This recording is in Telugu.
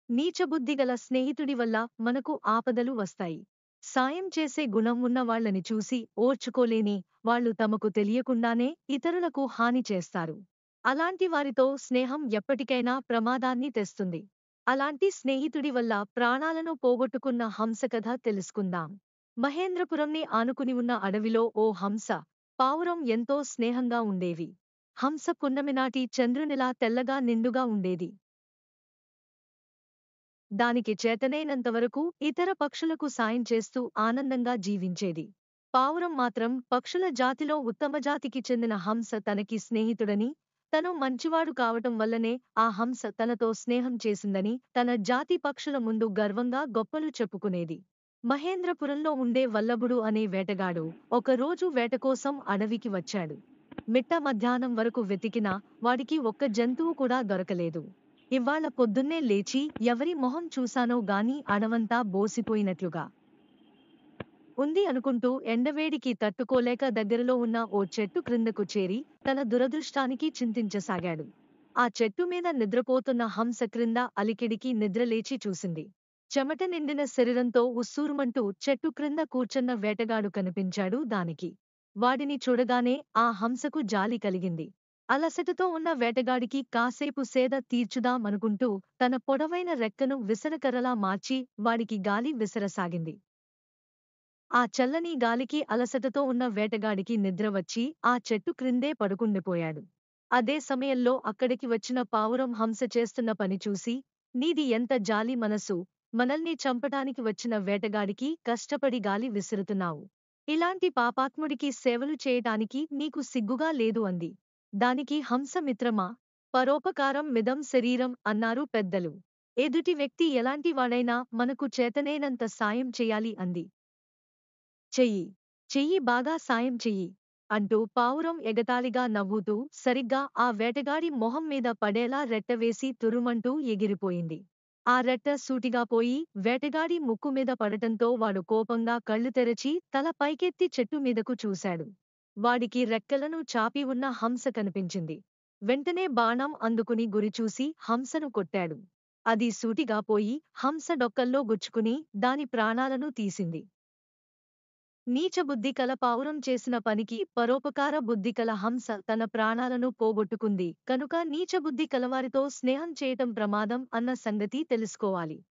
నీచబుద్ధిగల స్నేహితుడి వల్ల మనకు ఆపదలు వస్తాయి సాయం చేసే గుణం ఉన్న వాళ్ళని చూసి ఓర్చుకోలేని వాళ్ళు తమకు తెలియకుండానే ఇతరులకు హాని చేస్తారు అలాంటి వారితో స్నేహం ఎప్పటికైనా ప్రమాదాన్ని తెస్తుంది అలాంటి స్నేహితుడి వల్ల ప్రాణాలను పోగొట్టుకున్న హంస కథ తెలుసుకుందాం మహేంద్రపురంని ఆనుకుని ఉన్న అడవిలో ఓ హంస పావురం ఎంతో స్నేహంగా ఉండేవి హంస పున్నమినాటి చంద్రునిలా తెల్లగా నిండుగా ఉండేది దానికి చేతనైనంతవరకు ఇతర పక్షులకు సాయం చేస్తూ ఆనందంగా జీవించేది పావురం మాత్రం పక్షుల జాతిలో ఉత్తమ జాతికి చెందిన హంస తనకి స్నేహితుడని తను మంచివాడు కావటం వల్లనే ఆ హంస తనతో స్నేహం చేసిందని తన జాతి పక్షుల ముందు గర్వంగా గొప్పలు చెప్పుకునేది మహేంద్రపురంలో ఉండే వల్లభుడు అనే వేటగాడు ఒకరోజు వేటకోసం అడవికి వచ్చాడు మిట్ట మధ్యాహ్నం వరకు వెతికినా వాడికి ఒక్క జంతువు కూడా దొరకలేదు ఇవ్వాళ పొద్దున్నే లేచి ఎవరి మొహం చూశానో గాని అడవంతా బోసిపోయినట్లుగా ఉంది అనుకుంటూ ఎండవేడికి తట్టుకోలేక దగ్గరలో ఉన్న ఓ చెట్టు క్రిందకు చేరి తన దురదృష్టానికి చింతించసాగాడు ఆ చెట్టు మీద నిద్రపోతున్న హంస క్రింద అలికిడికి నిద్రలేచి చూసింది చెమట నిండిన శరీరంతో ఉస్సూరుమంటూ చెట్టు క్రింద కూర్చున్న వేటగాడు కనిపించాడు దానికి వాడిని చూడగానే ఆ హంసకు జాలి కలిగింది అలసటతో ఉన్న వేటగాడికి కాసేపు సేద తీర్చుదామనుకుంటూ తన పొడవైన రెక్కను విసరకర్రలా మార్చి వాడికి గాలి విసరసాగింది ఆ చల్లని గాలికి అలసటతో ఉన్న వేటగాడికి నిద్ర వచ్చి ఆ చెట్టు క్రిందే పడుకుండిపోయాడు అదే సమయంలో అక్కడికి వచ్చిన పావురం హంస చేస్తున్న పని చూసి నీది ఎంత జాలి మనసు మనల్ని చంపటానికి వచ్చిన వేటగాడికి కష్టపడి గాలి విసురుతున్నావు ఇలాంటి పాపాత్ముడికి సేవలు చేయటానికి నీకు సిగ్గుగా లేదు అంది దానికి హంస మిత్రమా పరోపకారం మిదం శరీరం అన్నారు పెద్దలు ఎదుటి వ్యక్తి ఎలాంటి వాడైనా మనకు చేతనేనంత సాయం చెయ్యాలి అంది చెయ్యి చెయ్యి బాగా సాయం చెయ్యి అంటూ పావురం ఎగతాళిగా నవ్వుతూ సరిగ్గా ఆ వేటగాడి మొహం మీద పడేలా రెట్టవేసి తురుమంటూ ఎగిరిపోయింది ఆ రెట్ట సూటిగా పోయి వేటగాడి ముక్కు మీద పడటంతో వాడు కోపంగా కళ్ళు తెరచి తల పైకెత్తి చెట్టు మీదకు చూశాడు వాడికి రెక్కలను చాపి ఉన్న హంస కనిపించింది వెంటనే బాణం అందుకుని గురిచూసి హంసను కొట్టాడు అది సూటిగా పోయి హంస డొక్కల్లో గుచ్చుకుని దాని ప్రాణాలను తీసింది నీచబుద్ధి కల పావురం చేసిన పనికి పరోపకార బుద్ధి కల హంస తన ప్రాణాలను పోగొట్టుకుంది కనుక నీచబుద్ధి కలవారితో స్నేహం చేయటం ప్రమాదం అన్న సంగతి తెలుసుకోవాలి